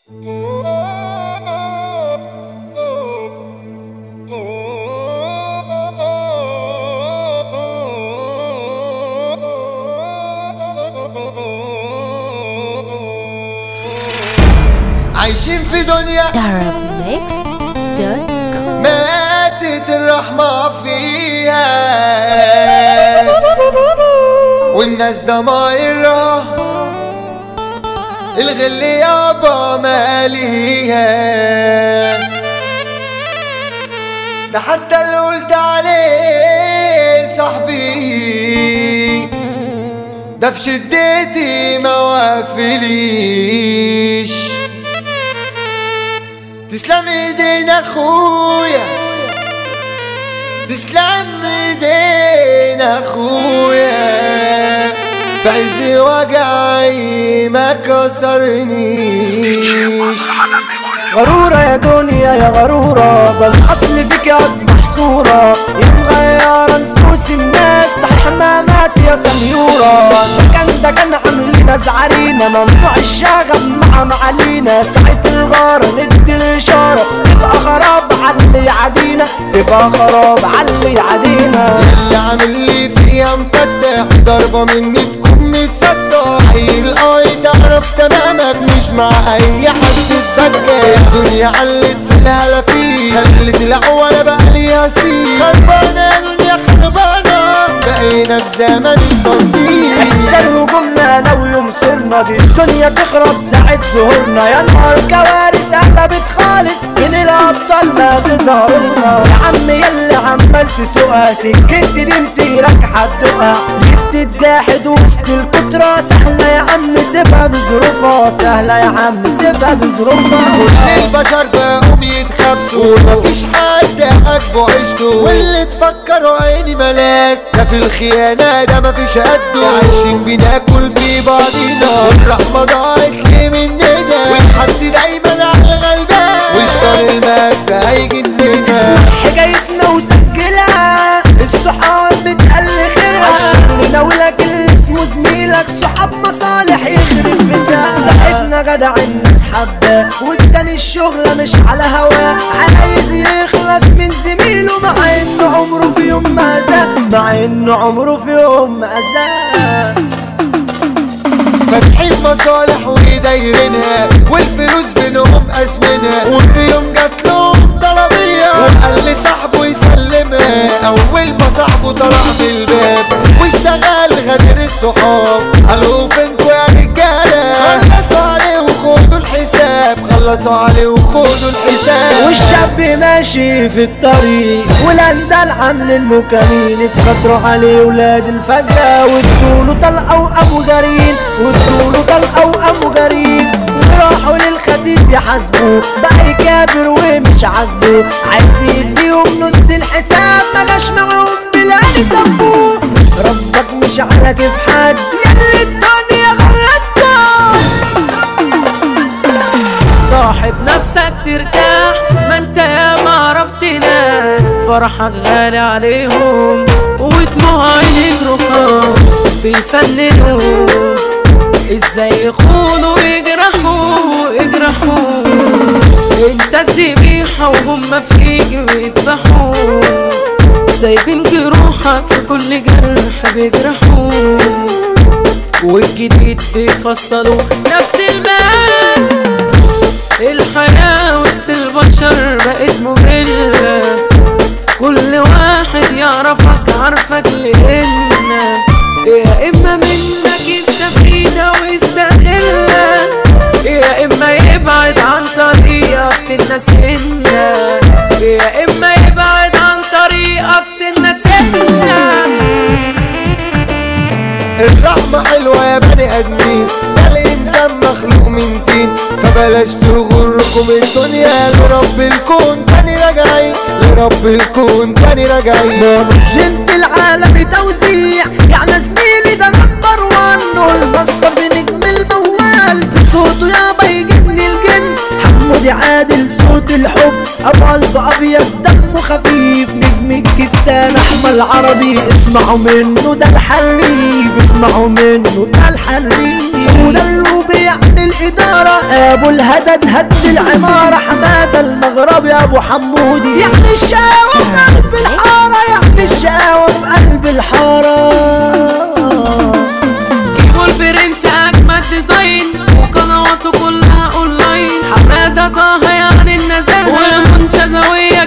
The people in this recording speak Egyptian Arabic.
عايشين في دنيا Arabmixed.com ماتت الرحمة فيها والناس ضمايرها الغل يابا ماليها ده حتى اللي قلت عليه صاحبي ده في شدتي ما وافليش تسلم ايدين اخويا تسلم ايدين اخويا في عز وجعي ما كسرنيش غرورة يا دنيا يا غرورة ده الأصل فيك أصبح صورة يا مغيرة نفوس الناس صح ما مات يا سميورة ده كان ده كان عاملين زعلينا ممنوع الشغب مع معالينا ساعة الغارة ندي الإشارة تبقى خراب على اللي يعادينا تبقى خراب على اللي يعادينا اللي عامل لي فيها مفتح ضربة مني تكون متصدق عيل اي تعرف تمامك مش مع اي حد تتبكى الدنيا علت في الهلافين خلت العوالة بقى ليها سين خربانة يا دنيا خربانة بقينا في زمن التنطيط احسن هجومنا لو ينصرنا دي الدنيا تخرب ساعة ظهورنا يا نهار كوارث قلبت خالص من الابطال ما تظهرنا يا عم يلا عمال تسوقها سكتي دي مسيرك هتدوقها جبت الجاحد وسط الكترة سهلة يا عم سيبها بظروفها سهلة يا عم سيبها بظروفها البشر بقوم يتخبسوا مفيش حد عاجبه عيشته واللي تفكروا عيني ملاك ده في الخيانة ده مفيش قده عايشين بناكل في بعضينا الرحمة ضاعت ليه مننا والحد دايما على الغلبان وشطار المجد هيجننا حكايتنا وسجلها الصحاب بتقل خيرها لو لك اسمه زميلك صحاب مصالح يخرب بيتها ساعتنا جدع الناس حباه والتاني الشغلة مش على هواه عايز يخلص من زميله مع انه عمره في يوم ما أذاه مع انه عمره في يوم ما أذاه فاتحين مصالح ودايرينها والفلوس بينهم أزمنها وفي يوم جات لهم طلبية وقال لي صاحبه يسلمها أول ما صاحبه طلع من الباب واشتغل غدر الصحاب قالوا فينكوا يا رجالة خلصوا عليه وخدوا الحساب خلصوا عليه وخدوا الحساب والشاب ماشي في الطريق والاندال عامل المكانين اتخطروا عليه ولاد الفجرة وادوله طلقة وقاموا جارين وادوله طلقة وقاموا جارين وراحوا للخسيس يحاسبوه بقى يكابر ومش عاجبه عايز يديهم نص الحساب ما جاش معاهم بالعين سبوه ربك مش على كيف حد ياللي الدنيا غرتكم صاحب نفسك ترتاح ما انت يا ما عرفت ناس فرحك غالي عليهم ودموع عينيك رخاص بيفننوا ازاي يخونوا يجرحوا يجرحوا انت ذبيحة وهم فيك بيذبحوا سايبين جروحك في كل جرح بيجرحوا والجديد بيفصلوا نفس الباس الحياة وسط البشر بقت مملة كل واحد يعرفك عارفك لإن يا إما منك يستفيد ويستغلك يا إما يبعد عن طريقك سنة سنة يا إما يبعد عن طريقك سنة سنة الرحمة حلوة يا بني آدمين ده الإنسان مخلوق من طين فبلاش تغركم الدنيا لرب الكون تاني راجعين لرب الكون تاني راجعين جنت العالمي توزيع يعني زميلي ده نمبر وان والنصة بنجم الموال صوته يابا يجن الجن حمودي عادل صوت الحب ابو قلب ابيض دمه خفيف نجم الكتاب كابتن احمد عربي اسمعوا منه ده الحريف اسمعوا منه ده الحريف وده الربيع من الاداره ابو الهدد هد العماره حماده المغربي ابو حمودي يعني الشاوة في قلب الحاره يعني الشاوة في قلب الحاره والبرنس اجمد ديزاين وقنواته كلها اونلاين حماده طه يعني النزاهه والمنتزويه